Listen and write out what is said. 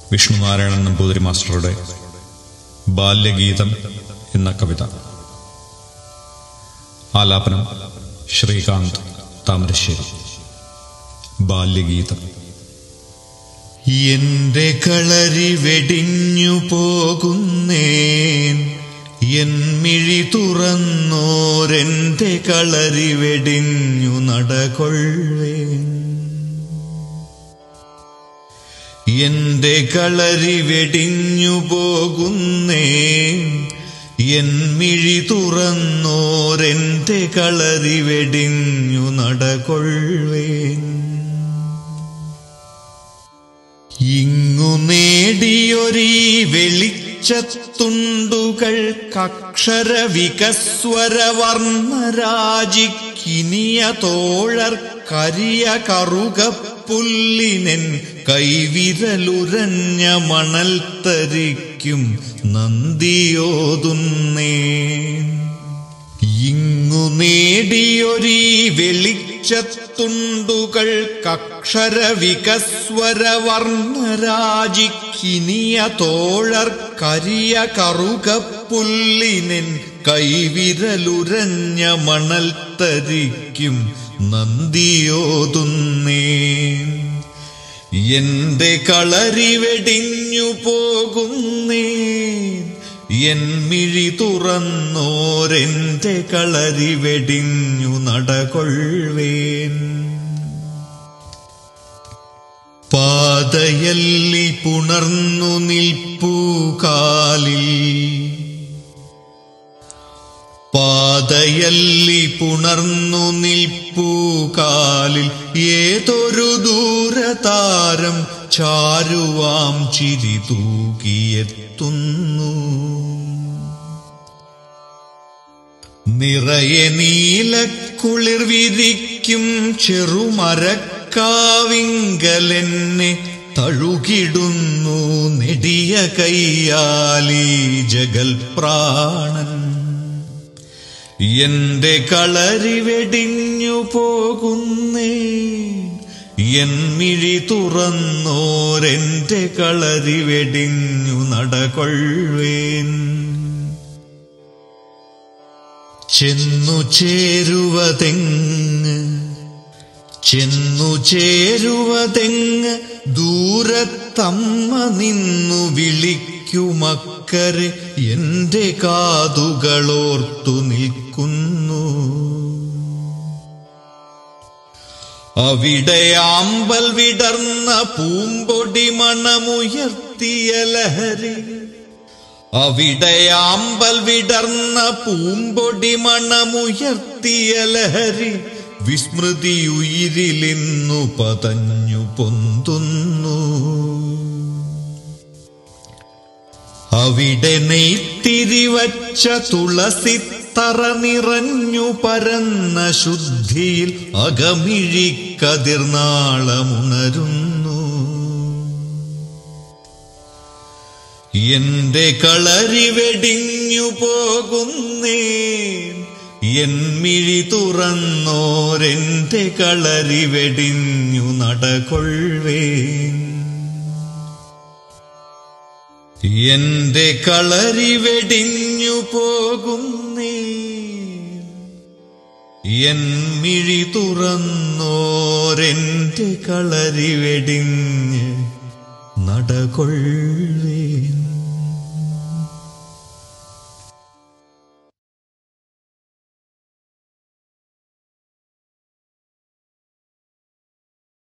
വിഷ്ണുനാരായണൻ നമ്പൂതിരി മാസ്റ്ററുടെ ബാല്യഗീതം എന്ന കവിത ആലാപനം ശ്രീകാന്ത് താമരശ്ശേരി ബാല്യഗീതം എന്റെ കളരി വെടിഞ്ഞു പോകുന്നേൻ എൻ മിഴി തുറന്നോരെന്റെ കളരി വെടിഞ്ഞു നടകൊള്ളുവേൻ എന്റെ കളരി വെടിഞ്ഞു പോകുന്നേൻ എൻ മിഴി തുറന്നോരെന്റെ കളരി വെടിഞ്ഞു നടകൊള്ളുവേൻ ഇങ്ങു നേടിയൊരീ വെളിച്ചത്തുണ്ടുകൾ കക്ഷര വികസ്വര വർണ്ണരാജിക്കിനിയ തോഴർ കരിയ കറുകപ്പുല്ലിനൻ കൈവിരലുരഞ്ഞ മണൽ തരിക്കും നന്ദിയോതുന്നേ ഇങ്ങു നേടിയൊരീ വെളിച്ചത്തുണ്ടുകൾ കക്ഷര വികസ്വര വർണ്ണരാജിക്കിനിയ തോഴർ കരിയ കറുകപ്പുല്ലിനൻ കൈവിരലുരഞ്ഞ മണൽ തരിക്കും നന്ദിയോതുന്നേ എന്റെ കളരി വെടിഞ്ഞു പോകുന്നേ എൻ മിഴി തുറന്നോരെന്റെ കളരി വെടിഞ്ഞു നടകൊള്ളുവേൻ പാതയല്ലി പുണർന്നു നിൽപ്പൂ കാലിൽ പാതയല്ലി പുണർന്നു നിൽപ്പൂ കാലിൽ ഏതൊരു ദൂരതാരം ചാരുവാം ചിരി തൂകിയെത്തുന്നു നിറയെ നീലക്കുളിർ വിരിക്കും ചെറുമരക്കാവിങ്കലെന്നെ തഴുകിടുന്നു നെടിയ കയ്യാലി ജഗൽ പ്രാണൻ എന്റെ കളരി വെടിഞ്ഞു പോകുന്നേ എൻ മിഴി തുറന്നോരെന്റെ കളരി വെടിഞ്ഞു നടകൊള്ളുവേൻ ചെന്നു ചേരുവതെങ്ങ് ചെന്നു ചേരുവതെങ്ങ് ദൂരത്തമ്മ നിന്നു വിളിക്കുമക്കരെ എന്റെ കാതുകളോർത്തു നിൽക്കുന്നു അവിടെ ആമ്പൽ വിടർന്ന പൂമ്പൊടി മണമുയർത്തിയ ലഹരി അവിടെ ആമ്പൽ വിടർന്ന പൂമ്പൊടി മണമുയർത്തിയ ലഹരി വിസ്മൃതി ഉയിരിലിന്നു പതഞ്ഞു പൊന്തുന്നു അവിടെ നെയ്ത്തിരി വച്ച തുളസിത്തറ നിറഞ്ഞു പരന്ന ശുദ്ധിയിൽ അകമിഴി കതിർനാളമുണരുന്നു എന്റെ കളരി വെടിഞ്ഞു പോകുന്നേ എൻ മിഴി തുറന്നോരെന്റെ കളരി വെടിഞ്ഞു നടകൊള്ളുവേൻ എന്റെ കളരി വെടിഞ്ഞു പോകുന്നേ എൻ മിഴി തുറന്നോരെന്റെ കളരി വെടിഞ്ഞ് നടകൊള്ളുവേൻ